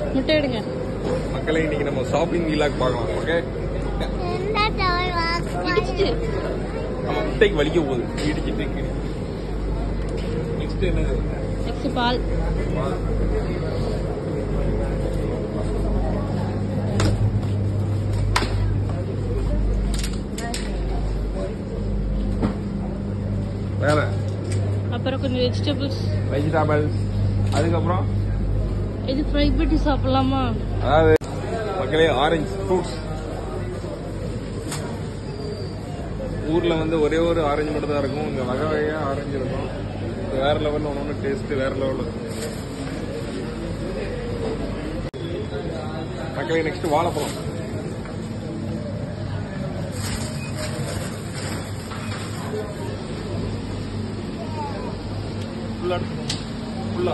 முட்டை எடுங்க மக்களை இன்னைக்கு நம்ம ஷாப்பிங் வீலாக் பார்க்கலாம் ஓகே இடிச்சிட்டு நம்ம முட்டைக்கு வலிக்க போகுது இடிச்சிட்டு நெக்ஸ்ட் என்னது நெக்ஸ்ட் பால் வேற அப்புறம் கொஞ்சம் வெஜிடபிள்ஸ் வெஜிடபிள்ஸ் அதுக்கப்புறம் இது ஃப்ரை பண்ணி சாப்பிடலாமா அதாவது மக்களே ஆரஞ்சு ஃப்ரூட்ஸ் ஊர்ல வந்து ஒரே ஒரு ஆரஞ்சு மட்டும் தான் இருக்கும் இங்க வகை வகையா ஆரஞ்சு இருக்கும் இது வேற லெவல்ல ஒன்று ஒன்று டேஸ்ட் வேற லெவல்ல இருக்கும் மக்களே நெக்ஸ்ட் வாழைப்பழம் ஃபுல்லா ஃபுல்லா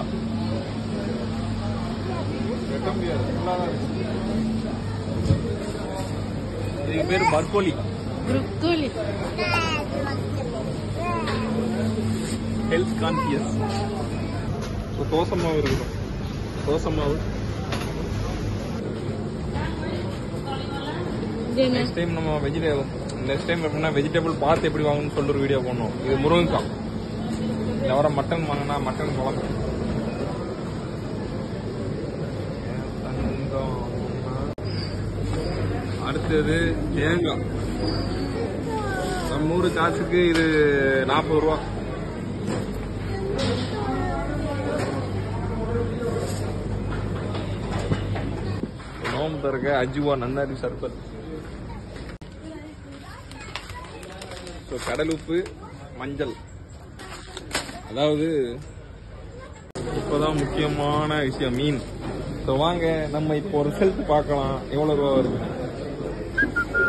வெட்ட முடியாது ஃபுல்லா தான் இருக்கு இதுக்கு பேர் broccoli broccoli health conscious so dosa மாவு இருக்கணும் தோசை மாவு இது என்ன நெக்ஸ்ட் டைம் நம்ம வெஜிடபிள் நெக்ஸ்ட் டைம் எப்படின்னா வெஜிடபிள் பார்த்து எப்படி வாங்கணும்னு சொல்லிட்டு ஒரு வீடியோ போடணும் இது முருங்கைக்காய் இதில் வர மட்டன் வாங்கினா மட்டன் குழம்பு தங்கம். அடுத்தது தேங்காய் நம்ம ஊர் காசுக்கு இது நாற்பது ரூபா நோம்பு தருக்க அஜுவா நன்னாரி சர்பத் ஸோ கடல் உப்பு மஞ்சள் அதாவது இப்போதான் முக்கியமான விஷயம் மீன் ஸோ வாங்க நம்ம இப்போ ரிசல்ட் பார்க்கலாம் எவ்வளோ ரூபா வருது